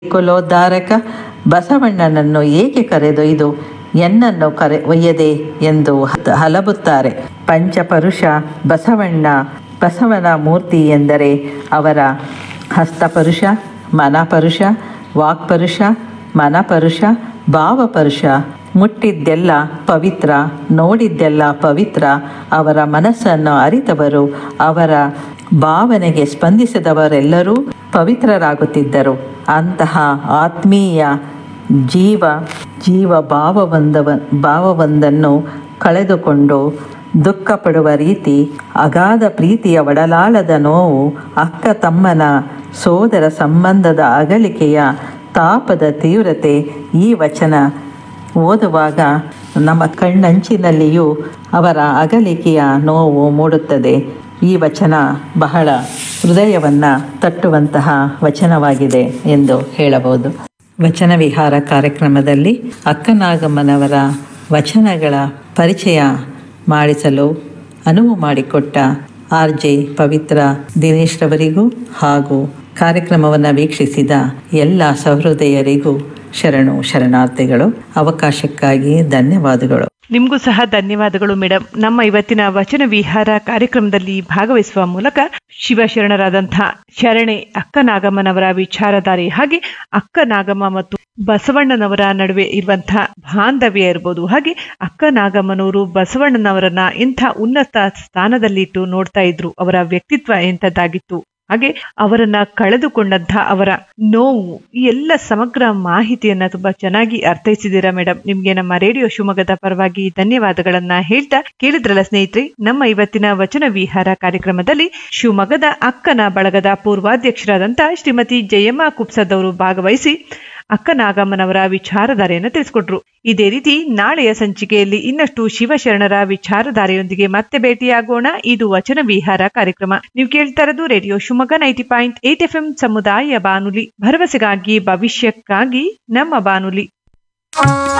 ಕುಲೋದ್ಧಾರಕ ಬಸವಣ್ಣನನ್ನು ಏಕೆ ಕರೆದೊಯ್ದು ಎನ್ನನ್ನು ಕರೆ ಒಯ್ಯದೆ ಎಂದು ಹ- ಹಲಬುತ್ತಾರೆ ಪಂಚಪರುಷ ಬಸವಣ್ಣ ಬಸವನ ಮೂರ್ತಿ ಎಂದರೆ ಅವರ ಹಸ್ತಪರುಷ ಮನಪರುಷ ವಾಕ್ಪರುಷ ಮನಪರುಷ ಭಾವಪರುಷ ಮುಟ್ಟಿದ್ದೆಲ್ಲ ಪವಿತ್ರ ನೋಡಿದ್ದೆಲ್ಲ ಪವಿತ್ರ ಅವರ ಮನಸ್ಸನ್ನು ಅರಿತವರು ಅವರ ಭಾವನೆಗೆ ಸ್ಪಂದಿಸಿದವರೆಲ್ಲರೂ ಪವಿತ್ರರಾಗುತ್ತಿದ್ದರು ಅಂತಹ ಆತ್ಮೀಯ ಜೀವ ಜೀವ ಭಾವವೊಂದವ ಭಾವವೊಂದನ್ನು ಕಳೆದುಕೊಂಡು ದುಃಖ ಪಡುವ ರೀತಿ ಅಗಾಧ ಪ್ರೀತಿಯ ಒಡಲಾಳದ ನೋವು ಅಕ್ಕ ತಮ್ಮನ ಸೋದರ ಸಂಬಂಧದ ಅಗಲಿಕೆಯ ತಾಪದ ತೀವ್ರತೆ ಈ ವಚನ ಓದುವಾಗ ನಮ್ಮ ಕಣ್ಣಂಚಿನಲ್ಲಿಯೂ ಅವರ ಅಗಲಿಕೆಯ ನೋವು ಮೂಡುತ್ತದೆ ಈ ವಚನ ಬಹಳ ಹೃದಯವನ್ನು ತಟ್ಟುವಂತಹ ವಚನವಾಗಿದೆ ಎಂದು ಹೇಳಬಹುದು ವಚನ ವಿಹಾರ ಕಾರ್ಯಕ್ರಮದಲ್ಲಿ ಅಕ್ಕನಾಗಮ್ಮನವರ ವಚನಗಳ ಪರಿಚಯ ಮಾಡಿಸಲು ಅನುವು ಮಾಡಿಕೊಟ್ಟ ಆರ್ ಜೆ ಪವಿತ್ರ ದಿನೇಶ್ ರವರಿಗೂ ಹಾಗೂ ಕಾರ್ಯಕ್ರಮವನ್ನು ವೀಕ್ಷಿಸಿದ ಎಲ್ಲ ಸಹೃದಯರಿಗೂ ಶರಣು ಶರಣಾರ್ಥಿಗಳು ಅವಕಾಶಕ್ಕಾಗಿ ಧನ್ಯವಾದಗಳು ನಿಮಗೂ ಸಹ ಧನ್ಯವಾದಗಳು ಮೇಡಮ್ ನಮ್ಮ ಇವತ್ತಿನ ವಚನ ವಿಹಾರ ಕಾರ್ಯಕ್ರಮದಲ್ಲಿ ಭಾಗವಹಿಸುವ ಮೂಲಕ ಶಿವಶರಣರಾದಂತಹ ಶರಣೆ ಅಕ್ಕ ನಾಗಮ್ಮನವರ ವಿಚಾರಧಾರೆ ಹಾಗೆ ಅಕ್ಕ ನಾಗಮ್ಮ ಮತ್ತು ಬಸವಣ್ಣನವರ ನಡುವೆ ಇರುವಂತಹ ಬಾಂಧವ್ಯ ಇರ್ಬೋದು ಹಾಗೆ ಅಕ್ಕ ನಾಗಮ್ಮನವರು ಬಸವಣ್ಣನವರನ್ನ ಇಂಥ ಉನ್ನತ ಸ್ಥಾನದಲ್ಲಿಟ್ಟು ನೋಡ್ತಾ ಇದ್ರು ಅವರ ವ್ಯಕ್ತಿತ್ವ ಎಂಥದ್ದಾಗಿತ್ತು ಹಾಗೆ ಅವರನ್ನ ಕಳೆದುಕೊಂಡಂತಹ ಅವರ ನೋವು ಈ ಎಲ್ಲ ಸಮಗ್ರ ಮಾಹಿತಿಯನ್ನ ತುಂಬಾ ಚೆನ್ನಾಗಿ ಅರ್ಥೈಸಿದ್ದೀರಾ ಮೇಡಮ್ ನಿಮ್ಗೆ ನಮ್ಮ ರೇಡಿಯೋ ಶಿವಮೊಗ್ಗದ ಪರವಾಗಿ ಧನ್ಯವಾದಗಳನ್ನ ಹೇಳ್ತಾ ಕೇಳಿದ್ರಲ್ಲ ಸ್ನೇಹಿತರೆ ನಮ್ಮ ಇವತ್ತಿನ ವಚನ ವಿಹಾರ ಕಾರ್ಯಕ್ರಮದಲ್ಲಿ ಶಿವಮೊಗ್ಗದ ಅಕ್ಕನ ಬಳಗದ ಪೂರ್ವಾಧ್ಯಕ್ಷರಾದಂತಹ ಶ್ರೀಮತಿ ಜಯಮ್ಮ ಕುಪ್ಸದವರು ಭಾಗವಹಿಸಿ ಅಕ್ಕ ನಾಗಮ್ಮನವರ ವಿಚಾರಧಾರೆಯನ್ನು ತಿಳಿಸಿಕೊಟ್ರು ಇದೇ ರೀತಿ ನಾಳೆಯ ಸಂಚಿಕೆಯಲ್ಲಿ ಇನ್ನಷ್ಟು ಶಿವಶರಣರ ವಿಚಾರಧಾರೆಯೊಂದಿಗೆ ಮತ್ತೆ ಭೇಟಿಯಾಗೋಣ ಇದು ವಚನ ವಿಹಾರ ಕಾರ್ಯಕ್ರಮ ನೀವು ಕೇಳ್ತಾ ಇರೋದು radio Shivamogga ninety point eight F ಸಮುದಾಯ ಬಾನುಲಿ ಭರವಸೆಗಾಗಿ ಭವಿಷ್ಯಕ್ಕಾಗಿ ನಮ್ಮ ಬಾನುಲಿ